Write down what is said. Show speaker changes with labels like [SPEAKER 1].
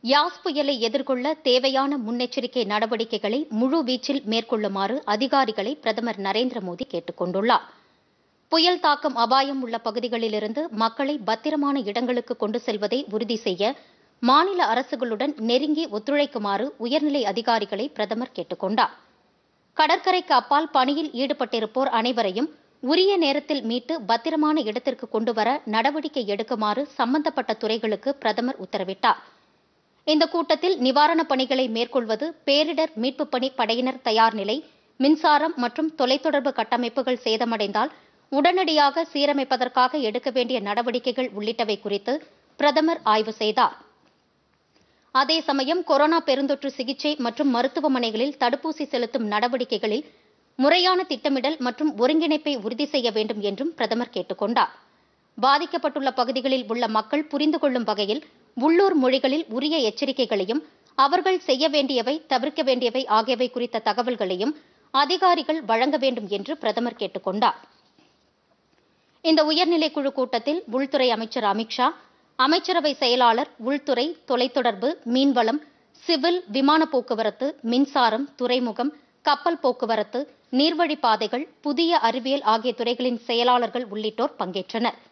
[SPEAKER 1] யாஸ் புயலை எதிர்கொள்ள தேவையான முன்னெச்சரிக்கை நடவடிக்கைகளை முழுவீச்சில் மேற்கொள்ளுமாறு அதிகாரிகளை பிரதமர் நரேந்திர மோடி கேட்டுக் கொண்டுள்ளார் புயல் தாக்கம் அபாயம் உள்ள பகுதிகளிலிருந்து மக்களை பத்திரமான இடங்களுக்கு கொண்டு செல்வதை உறுதி செய்ய மாநில அரசுகளுடன் நெருங்கி ஒத்துழைக்குமாறு உயர்நிலை அதிகாரிகளை பிரதமர் கேட்டுக் கொண்டார் கடற்கரைக்கு அப்பால் பணியில் ஈடுபட்டிருப்போர் அனைவரையும் உரிய நேரத்தில் மீட்டு பத்திரமான இடத்திற்கு கொண்டுவர நடவடிக்கை எடுக்குமாறு சம்பந்தப்பட்ட துறைகளுக்கு பிரதமர் உத்தரவிட்டார் இந்த கூட்டத்தில் நிவாரணப் பணிகளை மேற்கொள்வது பேரிடர் மீட்புப் பணி படையினர் தயார் நிலை மின்சாரம் மற்றும் தொலைத்தொடர்பு கட்டமைப்புகள் சேதமடைந்தால் உடனடியாக சீரமைப்பதற்காக எடுக்க வேண்டிய நடவடிக்கைகள் உள்ளிட்டவை குறித்து பிரதமர் ஆய்வு செய்தார் அதே சமயம் கொரோனா பெருந்தொற்று சிகிச்சை மற்றும் மருத்துவமனைகளில் தடுப்பூசி செலுத்தும் நடவடிக்கைகளில் முறையான திட்டமிடல் மற்றும் ஒருங்கிணைப்பை உறுதி செய்ய வேண்டும் என்றும் பிரதமர் கேட்டுக் கொண்டார் பாதிக்கப்பட்டுள்ள பகுதிகளில் உள்ள மக்கள் புரிந்து கொள்ளும் வகையில் உள்ளூர் மொழிகளில் உரிய எச்சரிக்கைகளையும் அவர்கள் செய்ய வேண்டியவை தவிர்க்க வேண்டியவை ஆகியவை குறித்த தகவல்களையும் அதிகாரிகள் வழங்க வேண்டும் என்று பிரதமர் கேட்டுக் கொண்டார் இந்த உயர்நிலைக் குழு கூட்டத்தில் உள்துறை அமைச்சர் அமித்ஷா அமைச்சரவை செயலாளர் உள்துறை தொலைத்தொடர்பு மீன்வளம் சிவில் விமான போக்குவரத்து மின்சாரம் துறைமுகம் கப்பல் போக்குவரத்து நீர்வழிப் பாதைகள் புதிய அறிவியல் ஆகிய துறைகளின் செயலாளர்கள் உள்ளிட்டோர் பங்கேற்றனர்